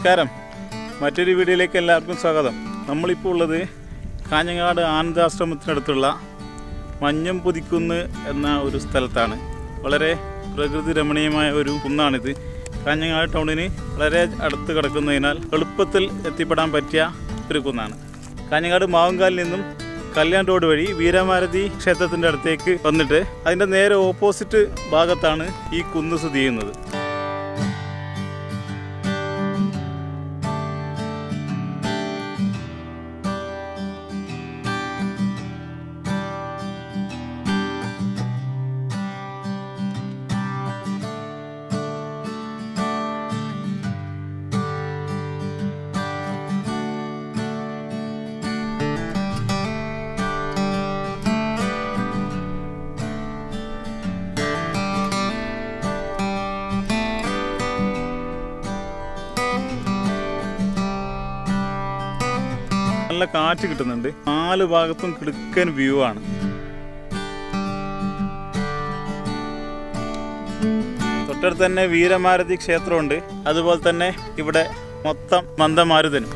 നമസ്കാരം മറ്റൊരു വീഡിയോയിലേക്ക് എല്ലാവർക്കും സ്വാഗതം നമ്മളിപ്പോൾ ഉള്ളത് കാഞ്ഞങ്ങാട് ആനന്ദാശ്രമത്തിനടുത്തുള്ള മഞ്ഞം പുതിക്കുന്ന് എന്ന ഒരു സ്ഥലത്താണ് വളരെ പ്രകൃതി രമണീയമായ ഒരു കുന്നാണിത് കാഞ്ഞങ്ങാട് ടൗണിന് വളരെ അടുത്ത് കിടക്കുന്നതിനാൽ എളുപ്പത്തിൽ എത്തിപ്പെടാൻ പറ്റിയ ഒരു കുന്നാണ് കാഞ്ഞങ്ങാട് മാവുങ്കാലിൽ നിന്നും കല്യാൺ റോഡ് വഴി വീരമാരതി ക്ഷേത്രത്തിൻ്റെ അടുത്തേക്ക് വന്നിട്ട് അതിൻ്റെ നേരെ ഓപ്പോസിറ്റ് ഭാഗത്താണ് ഈ കുന്ന് സ്ഥിതി ചെയ്യുന്നത് നല്ല കാറ്റ് കിട്ടുന്നുണ്ട് നാല് ഭാഗത്തും കിടുക്കൻ വ്യൂ ആണ് തൊട്ടടുത്ത് തന്നെ വീരമാരുതി ക്ഷേത്രമുണ്ട് അതുപോലെ തന്നെ ഇവിടെ മൊത്തം മന്ദമാരുതനും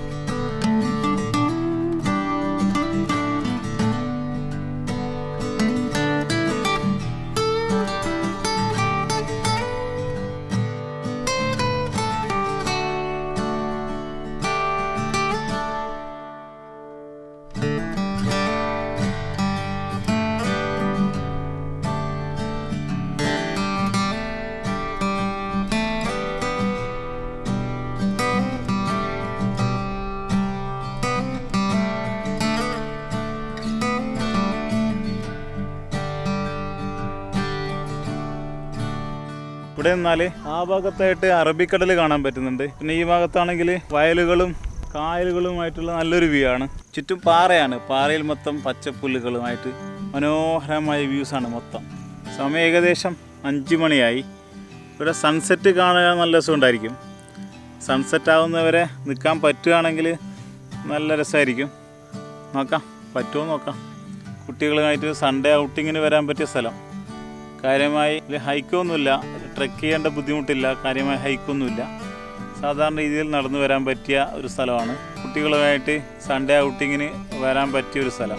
ഇവിടെ നിന്നാല് ആ ഭാഗത്തായിട്ട് അറബിക്കടൽ കാണാൻ പറ്റുന്നുണ്ട് പിന്നെ ഈ ഭാഗത്താണെങ്കിൽ വയലുകളും കായലുകളുമായിട്ടുള്ള നല്ലൊരു വ്യൂ ആണ് ചുറ്റും പാറയാണ് പാറയിൽ മൊത്തം പച്ചപ്പുല്ലുകളുമായിട്ട് മനോഹരമായ വ്യൂസ് ആണ് മൊത്തം സമയം ഏകദേശം അഞ്ച് മണിയായി ഇവിടെ സൺസെറ്റ് കാണാൻ നല്ല രസമുണ്ടായിരിക്കും സൺസെറ്റ് ആവുന്നവരെ നിൽക്കാൻ പറ്റുകയാണെങ്കിൽ നല്ല രസമായിരിക്കും നോക്കാം പറ്റുമോ നോക്കാം കുട്ടികളുമായിട്ട് സൺഡേ ഔട്ടിങ്ങിന് വരാൻ പറ്റിയ സ്ഥലം കാര്യമായി ഇതിൽ ഹൈക്കൊന്നുമില്ല ട്രെക്ക് ചെയ്യേണ്ട ബുദ്ധിമുട്ടില്ല കാര്യമായ ഹൈക്കൊന്നുമില്ല സാധാരണ രീതിയിൽ നടന്നു വരാൻ പറ്റിയ ഒരു സ്ഥലമാണ് കുട്ടികളുമായിട്ട് സൺഡേ ഔട്ടിങ്ങിന് വരാൻ പറ്റിയ ഒരു സ്ഥലം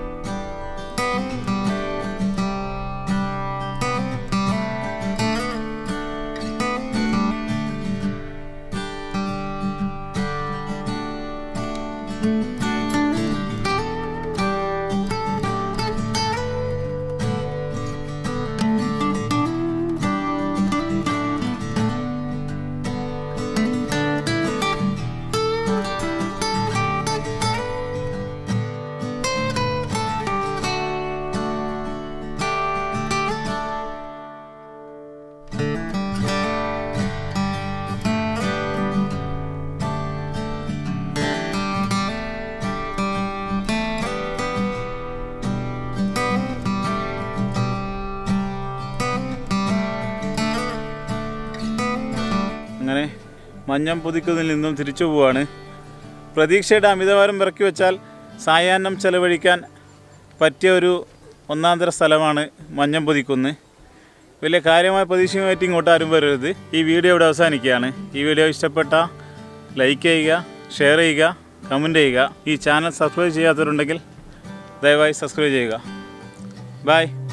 അങ്ങനെ മഞ്ഞം പുതിക്കുന്നതിൽ നിന്നും തിരിച്ചു പോവാണ് പ്രതീക്ഷയുടെ അമിതഭാരം ഇറക്കി വെച്ചാൽ സായാഹ്നം ചെലവഴിക്കാൻ പറ്റിയ ഒരു ഒന്നാന്തര സ്ഥലമാണ് മഞ്ഞം പുതിക്കുന്ന് വലിയ കാര്യമായ പ്രതീക്ഷയുമായിട്ട് ഇങ്ങോട്ട് ആരും വരരുത് ഈ വീഡിയോ ഇവിടെ അവസാനിക്കുകയാണ് ഈ വീഡിയോ ഇഷ്ടപ്പെട്ട ലൈക്ക് ചെയ്യുക ഷെയർ ചെയ്യുക കമൻറ്റ് ചെയ്യുക ഈ ചാനൽ സബ്സ്ക്രൈബ് ചെയ്യാത്തവരുണ്ടെങ്കിൽ ദയവായി സബ്സ്ക്രൈബ് ചെയ്യുക ബൈ